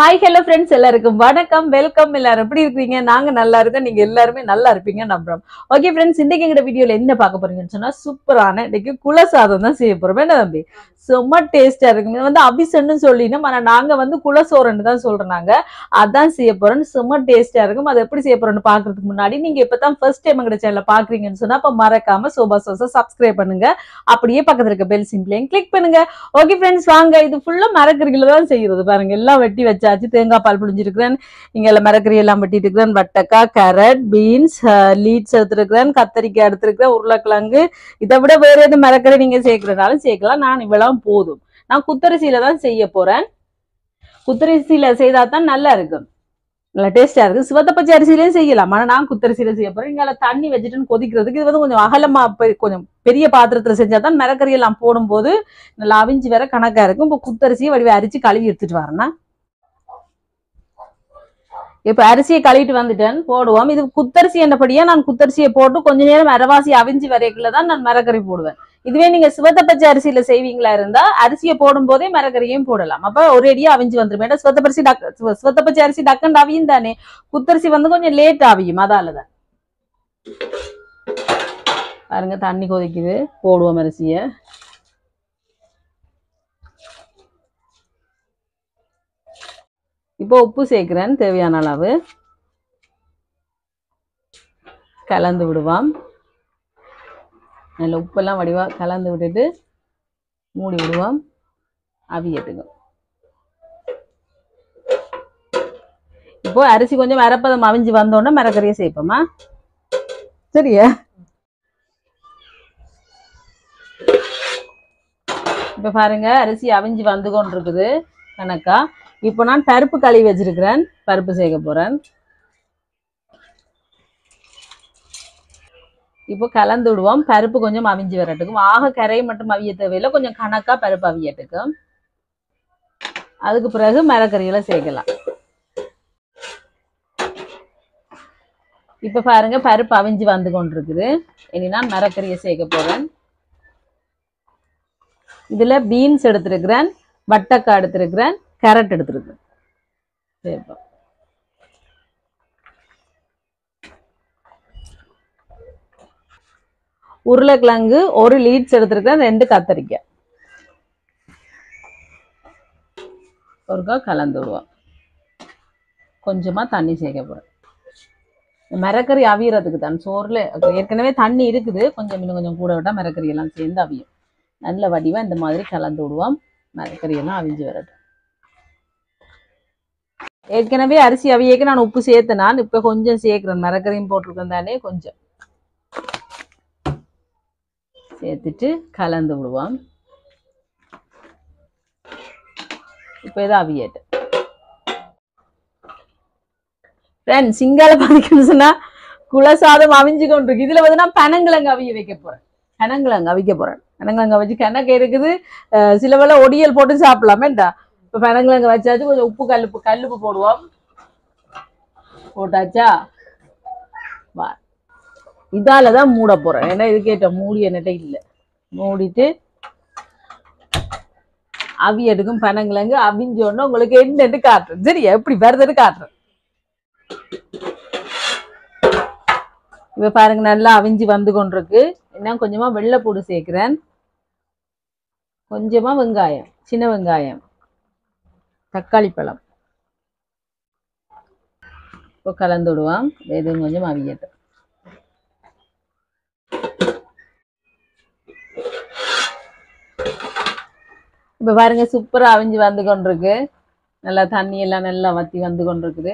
Hi hello friends எல்லாருக்கும் வணக்கம் welcome எல்லாரும் எப்படி இருக்கீங்க நாங்க நல்லா இருக்கோம் நீங்க எல்லாருமே நல்லா இருப்பீங்க நம்புறோம் ஓகே ஃப்ரெண்ட்ஸ் இன்னைக்கு எங்க வீடியோல என்ன பார்க்க போறீங்கன்னு சொன்னா சூப்பரான இன்னைக்கு குலசாதம் தான் செய்ய போறோம் என்ன தம்பி செம்ம டேஸ்டா இருக்கும் இது வந்து அபிசன்னு சொல்லினோம் ஆனா நாங்க வந்து குலசோரன்னு தான் சொல்றோம் நாங்க அதான் செய்ய போறோம் செம்ம டேஸ்டா இருக்கும் அதை எப்படி செய்ய போறோம்னு பாக்குறதுக்கு முன்னாடி நீங்க இப்பதான் ஃபர்ஸ்ட் டைம் எங்க சேனல பாக்குறீங்கன்னு சொன்னா அப்ப மறக்காம சோபா சோசா சப்ஸ்கிரைப் பண்ணுங்க அப்படியே பக்கத்துல இருக்க பெல் சிம்பிளையும் கிளிக் பண்ணுங்க ஓகே ஃப்ரெண்ட்ஸ் வாங்க இது ஃபுல்லா மரக்கறிகளை தான் செய்யறது பாருங்க எல்லாம் வெட்டி வச்சாச்சு தேங்காய் பால் புழிஞ்சிருக்கிறேன் இங்க எல்லாம் மரக்கறி எல்லாம் வெட்டிட்டு இருக்கிறேன் வட்டக்காய் கேரட் பீன்ஸ் லீட்ஸ் எடுத்துருக்கிறேன் கத்தரிக்காய் எடுத்துருக்கிறேன் உருளைக்கிழங்கு இதை விட வேற எது மரக்கறி நீங்க சேர்க்கறதுனாலும் சேர்க்கலாம் நான் இவ்வளவு போதும் நான் குத்தரிசியில தான் செய்ய போறேன் குத்தரிசியில செய்தா தான் நல்லா இருக்கும் நல்லா டேஸ்டா இருக்கு சிவத்த பச்சை அரிசியிலையும் செய்யலாம் ஆனா நான் குத்தரிசியில செய்ய போறேன் இங்க தண்ணி வச்சுட்டு கொதிக்கிறதுக்கு இது வந்து கொஞ்சம் அகலமா பெ- கொஞ்சம் பெரிய பாத்திரத்துல செஞ்சா தான் மரக்கறி எல்லாம் போடும்போது நல்லா அவிஞ்சு வேற கணக்கா இருக்கும் இப்போ குத்தரிசியை வடிவ அரிச்சு கழுவி எடுத்துட்டு வரேன்னா இப்ப அரிசியை கழுவிட்டு வந்துட்டேன் போடுவோம் இது குத்தரிசி என்னபடியா நான் குத்தரிசியை போட்டு கொஞ்ச நேரம் அரைவாசி அவிஞ்சு வரைக்குள்ள தான் நான் மரக்கறி போடுவேன் இதுவே நீங்க சிவத்த பச்சை அரிசியில செய்வீங்களா இருந்தா அரிசியை போடும் போதே மரக்கறியையும் போடலாம் அப்ப ஒரு அடியா அவிஞ்சு வந்துரும் ஏன்னா சிவத்த பரிசி டக் சிவ- சிவத்த பச்சை அரிசி டக்குன்னு அவியும் தானே குத்தரிசி வந்து கொஞ்சம் லேட் அவியும் அதாலதான் பாருங்க தண்ணி கொதிக்குது போடுவோம் அரிசியை இப்போ உப்பு சேர்க்கிறேன் தேவையான அளவு கலந்து விடுவாம் நல்ல உப்பெல்லாம் வடிவா கலந்து விட்டுட்டு மூடி விடுவோம் அவியட்டுங்க இப்போ அரிசி கொஞ்சம் அரைப்பதம் அவிஞ்சு வந்தோடனே மரக்கறியை சேர்ப்போமா சரியா இப்போ பாருங்க அரிசி அவிஞ்சு வந்து கொண்டிருக்குது கணக்கா இப்போ நான் பருப்பு கழுவி வச்சிருக்கிறேன் பருப்பு சேர்க்க போறேன் இப்போ கலந்து விடுவோம் பருப்பு கொஞ்சம் அவிஞ்சு வரட்டுக்கும் ஆக கரை மட்டும் அவிய தேவையில்லை கொஞ்சம் கணக்கா பருப்பு அவியட்டுக்கும் அதுக்கு பிறகு மரக்கறிகளை சேர்க்கலாம் இப்போ பாருங்க பருப்பு அவிஞ்சு வந்து கொண்டிருக்குது இனி நான் மரக்கறியை சேர்க்க போறேன் இதுல பீன்ஸ் எடுத்திருக்கிறேன் வட்டக்காய் எடுத்திருக்கிறேன் கேரட் எடுத்திருக்கேன் சேர்ப்போம் உருளைக்கிழங்கு ஒரு லீட்ஸ் எடுத்திருக்கேன் ரெண்டு கத்தரிக்காய் ஒருக்கா கலந்து விடுவோம் கொஞ்சமா தண்ணி சேர்க்க போறேன் இந்த மரக்கறி அவியறதுக்கு தான் சோறுல ஏற்கனவே தண்ணி இருக்குது கொஞ்சம் இன்னும் கொஞ்சம் கூட விட்டா மரக்கறி எல்லாம் சேர்ந்து அவியும் நல்ல வடிவா இந்த மாதிரி கலந்து விடுவோம் மரக்கறி எல்லாம் அவிஞ்சு வரட்டும் ஏற்கனவே அரிசி அவியக்கு நான் உப்பு சேர்த்தேன் நான் இப்ப கொஞ்சம் சேர்க்கிறேன் மரக்கறியும் போட்டிருக்கேன் தானே கொஞ்சம் சேர்த்துட்டு கலந்து விடுவோம் இப்போ இதை அவியட்டு ஃப்ரெண்ட்ஸ் சிங்கால பாதிக்கணும்னு சொன்னா குலசாதம் அவிஞ்சு கொண்டிருக்கு இதுல வந்து நான் பனங்கிழங்கு அவிய வைக்க போறேன் பனங்கிழங்கு அவிக்க போறேன் பனங்கிழங்கு வச்சு கணக்கு இருக்குது அஹ் சில வேளை ஒடியல் போட்டு சாப்பிடலாமேண்டா இப்போ பனங்கிழங்கு வச்சாச்சு கொஞ்சம் உப்பு கல்லுப்பு கல்லுப்பு போடுவோம் போட்டாச்சா வா இதால தான் மூட போறேன் ஏன்னா இது கேட்ட மூடி என்கிட்ட இல்லை மூடிட்டு அவி எடுக்கும் பனங்கிழங்கு அவிஞ்ச உடனே உங்களுக்கு என்னன்னு காட்டுறேன் சரியா எப்படி வருதுன்னு காட்டுறேன் இப்ப பாருங்க நல்லா அவிஞ்சு வந்து கொண்டிருக்கு இன்னும் கொஞ்சமா வெள்ளைப்பூடு சேர்க்கிறேன் கொஞ்சமா வெங்காயம் சின்ன வெங்காயம் தக்காளி பழம் இப்போ கலந்து விடுவோம் எதுவும் கொஞ்சம் அவியட்டும் இப்போ பாருங்க சூப்பரா அவிஞ்சு வந்து கொண்டிருக்கு நல்லா தண்ணி எல்லாம் நல்லா வத்தி வந்து கொண்டிருக்குது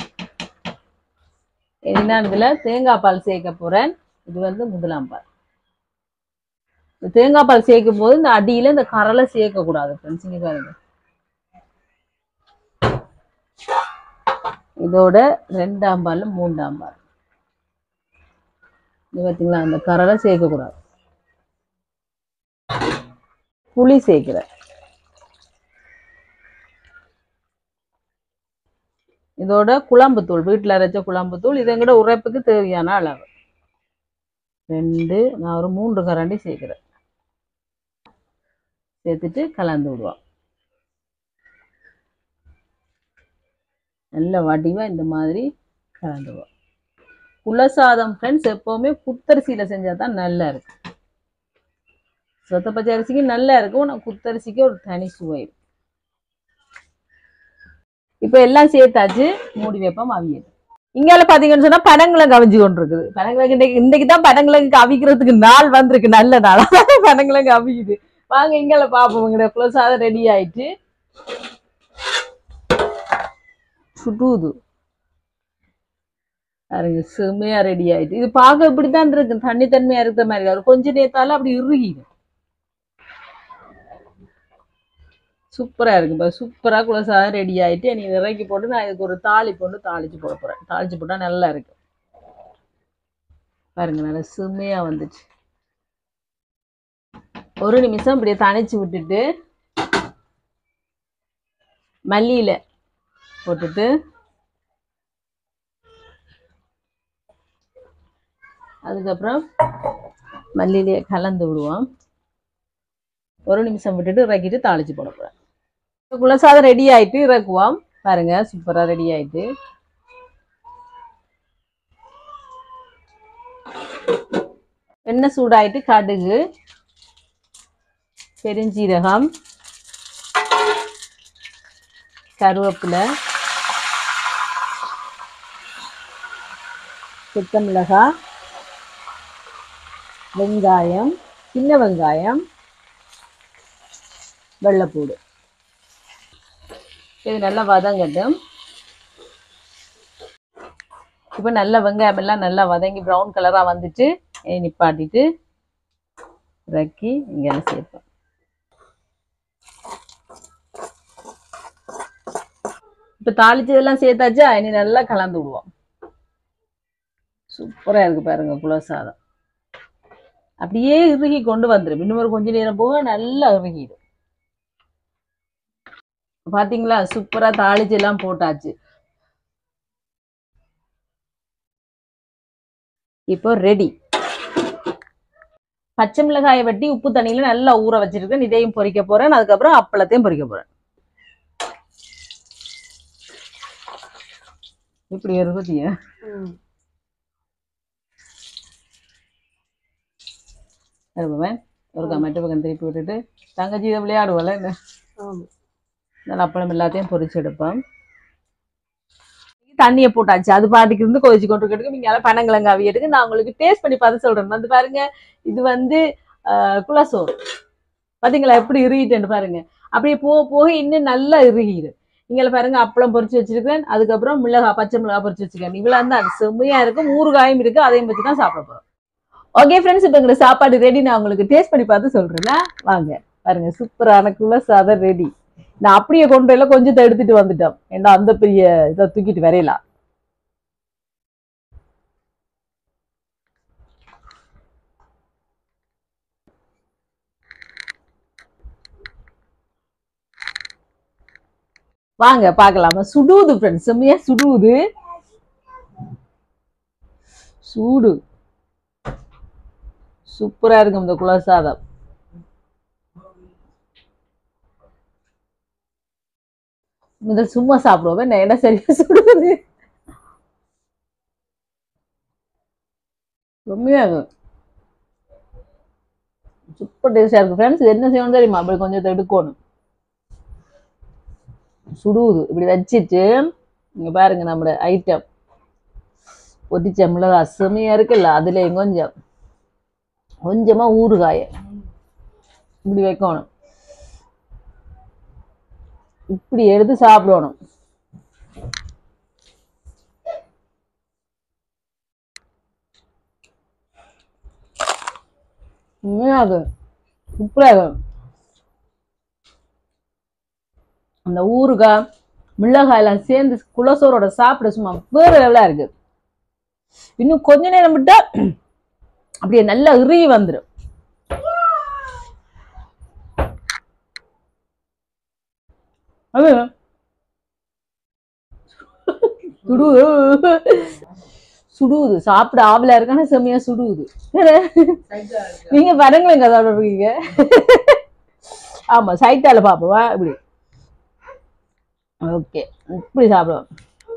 என்ன இதுல தேங்காய் பால் சேர்க்க போறேன் இது வந்து முதலாம் பால் இந்த தேங்காய் பால் சேர்க்கும் போது இந்த அடியில இந்த கரலை சேர்க்க கூடாது ஃப்ரெண்ட்ஸ் இங்க பாருங்க இதோட ரெண்டாம் பால் மூன்றாம் பால் இது பார்த்தீங்களா அந்த கரலை சேர்க்க கூடாது புளி சேர்க்கிறேன் இதோட குழம்புத்தூள் வீட்டில் அரைச்ச குழம்புத்தூள் இது எங்கட உரைப்புக்கு தேவையான அளவு ரெண்டு நான் ஒரு மூன்று கரண்டி சேர்க்கிறேன் சேர்த்துட்டு கலந்து விடுவோம் நல்ல வடிவா இந்த மாதிரி கலந்துவோம் குலசாதம் ஃப்ரெண்ட்ஸ் எப்பவுமே புத்தரிசியில் செஞ்சால் தான் நல்லா இருக்கும் சொத்த பச்சை அரிசிக்கு நல்லா இருக்கும் ஆனால் குத்தரிசிக்கு ஒரு தனி சுவை இருக்கும். இப்போ எல்லாம் சேர்த்தாச்சு மூடி வைப்போம் அவியல் இங்கால பாத்தீங்கன்னு சொன்னா பனங்கிழங்கு அவிஞ்சு கொண்டு இருக்குது பனங்கிழங்கு இன்னைக்கு இன்னைக்கு தான் பனங்கிழங்கு அவிக்கிறதுக்கு நாள் வந்திருக்கு நல்ல நாள் பனங்கிழங்கு அவிக்குது வாங்க இங்கால பாப்போம் உங்களோட குலசாதம் ரெடி ஆயிட்டு சுடுது பாருங்க செம்மையா ரெடி ஆயிட்டு இது பார்க்க இப்படித்தான் இருக்கு தண்ணி தன்மையா இருக்கிற மாதிரி இருக்கு. கொஞ்ச நேரத்தால அப்படி இறுகிடும் சூப்பரா இருக்கு இப்போ சூப்பரா குலசாதம் ரெடி ஆயிட்டு நீ இறக்கி போட்டு நான் இதுக்கு ஒரு தாளி போட்டு தாளிச்சு போட போறேன் தாளிச்சு போட்டா நல்லா இருக்கு பாருங்க நல்லா செம்மையா வந்துச்சு ஒரு நிமிஷம் இப்படியே தணிச்சு விட்டுட்டு மல்லியில போட்டுட்டு அதுக்கப்புறம் மல்லியிலே கலந்து விடுவோம் ஒரு நிமிஷம் விட்டுட்டு இறக்கிட்டு தாளிச்சு போட போறேன் குலசாதம் ரெடி ஆயிட்டு இறக்குவோம் பாருங்க சூப்பரா ரெடி ஆயிட்டு எண்ணெய் சூடாயிட்டு கடுகு பெருஞ்சீரகம் கருவேப்பிலை சுத்த மிளகாய் வெங்காயம் சின்ன வெங்காயம் வெள்ளைப்பூடு இது நல்லா வதங்கட்டும் இப்போ நல்ல வெங்காயம் எல்லாம் நல்லா வதங்கி ப்ரௌன் கலராக வந்துட்டு இதை நிப்பாட்டிட்டு இறக்கி இங்கே சேர்ப்பேன் இப்போ தாளிச்சதெல்லாம் சேர்த்தாச்சா இனி நல்லா கலந்து விடுவோம் சூப்பராக இருக்கு பாருங்க குலசாதம் அப்படியே இறுகி கொண்டு வந்துடும் இன்னும் ஒரு கொஞ்ச நேரம் போக நல்லா இறுகிடும் பாத்தீங்களா சூப்பரா தாளிச்சு எல்லாம் போட்டாச்சு இப்போ ரெடி பச்சை மிளகாயை வெட்டி உப்பு தண்ணியில நல்லா ஊற வச்சிருக்கேன் இதையும் பொரிக்க போறேன் அதுக்கப்புறம் அப்பளத்தையும் பொரிக்க போறேன் இப்படி இருக்குதியா இருப்பேன் ஒரு கமெண்ட் பக்கம் திருப்பி விட்டுட்டு தங்கச்சி இதை விளையாடுவோம்ல என்ன நல்லா அப்பளம் எல்லாத்தையும் பொரிச்சு எடுப்பேன் தண்ணியை போட்டாச்சு அது பாட்டுக்கு இருந்து கொதிச்சு கொண்டு இருக்கிறதுக்கு நீங்க பனங்கிழங்கு அவியட்டுக்கு நான் உங்களுக்கு டேஸ்ட் பண்ணி பார்த்து சொல்றேன் வந்து பாருங்க இது வந்து ஆஹ், குலசோறு பாத்தீங்களா எப்படி இறுகிட்டேன்னு பாருங்க அப்படியே போக போக இன்னும் நல்லா இறுகிடு நீங்கள பாருங்க அப்பளம் பொரிச்சு வச்சிருக்கேன் அதுக்கப்புறம் மிளகா பச்சை மிளகா பொரிச்சு வச்சிருக்கேன் இவ்வளவு தான் அது செம்மையா இருக்கும் ஊறுகாயும் இருக்கு அதையும் வச்சு தான் சாப்பிட போறோம் ஓகே ஃப்ரெண்ட்ஸ் இப்போ எங்களுக்கு சாப்பாடு ரெடி நான் உங்களுக்கு டேஸ்ட் பண்ணி பார்த்து சொல்றேன்னா வாங்க பாருங்க சூப்பரான குலசாதம் ரெடி நான் அப்படியே கொண்டு வரல கொஞ்சத்தை எடுத்துட்டு வந்துட்டோம் ஏன்னா அந்த பெரிய இதை தூக்கிட்டு வரையலாம் வாங்க பார்க்கலாமா சுடுது ஃப்ரெண்ட்ஸ் செம்மையா சுடுது சூடு சூப்பரா இருக்கும் இந்த குலசாதம் முதல் சும்மா சாப்பிடுவோம் நான் என்ன சரியா சுடுவது செம்மையா இருக்கும் சூப்பர் டேஸ்டா இருக்கு ஃப்ரெண்ட்ஸ் என்ன செய்யணும் தெரியுமா அப்படி கொஞ்சம் எடுக்கணும் சுடுவது இப்படி வச்சுட்டு இங்க பாருங்க நம்மளோட ஐட்டம் பொட்டிச்ச மிளகா செமையா இருக்குல்ல அதுலயும் கொஞ்சம் கொஞ்சமா ஊறுகாய இப்படி வைக்கணும் இப்படி எடுத்து சாப்பிடணும் உண்மையாக சூப்பராக அந்த ஊறுகாய் மிளகாய் எல்லாம் சேர்ந்து குலசோரோட சாப்பிட சும்மா வேற லெவலா இருக்கு இன்னும் கொஞ்ச நேரம் விட்டா அப்படியே நல்லா இறுகி வந்துடும் அது சுடுது சுடுது சாப்பிட ஆவலா இருக்கான செம்மையா சுடுது நீங்க பாருங்களேங்க அதோட இருக்கீங்க ஆமா சைட்டால பாப்போம் இப்படி ஓகே இப்படி சாப்பிடுவோம்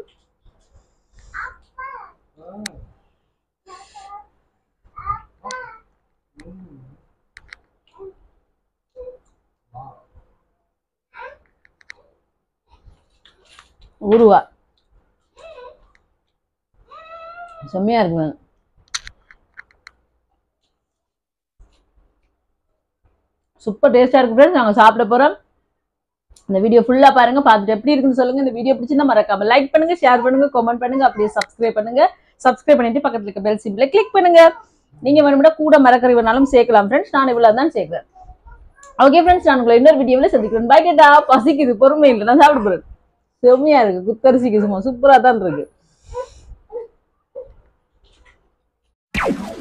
ஊறுவா செம்மையா இருக்கு சூப்பர் டேஸ்டா இருக்கு ஃப்ரெண்ட்ஸ் நாங்க சாப்பிட போறோம் இந்த வீடியோ ஃபுல்லா பாருங்க பார்த்துட்டு எப்படி இருக்குன்னு சொல்லுங்க இந்த வீடியோ பிடிச்சிருந்தா மறக்காம லைக் பண்ணுங்க ஷேர் பண்ணுங்க கமெண்ட் பண்ணுங்க அப்படியே சப்ஸ்கிரைப் பண்ணுங்க சப்ஸ்கிரைப் பண்ணிட்டு பக்கத்துல இருக்க பெல் சிம்பிளை கிளிக் பண்ணுங்க நீங்க வேணும்னா கூட மறக்கறி வேணாலும் சேர்க்கலாம் ஃப்ரெண்ட்ஸ் நான் இவ்வளவு தான் சேர்க்கிறேன் ஓகே ஃப்ரெண்ட்ஸ் நான் உங்களை இன்னொரு வீடியோவில் சந்திக்கிறேன் பாய் டேட்டா பசிக்குது பொறுமை இல்லை நான் சாப்பிட போறேன் செம்மையா இருக்கு குத்தரிசிக்கு சும்மா சூப்பரா தான் இருக்கு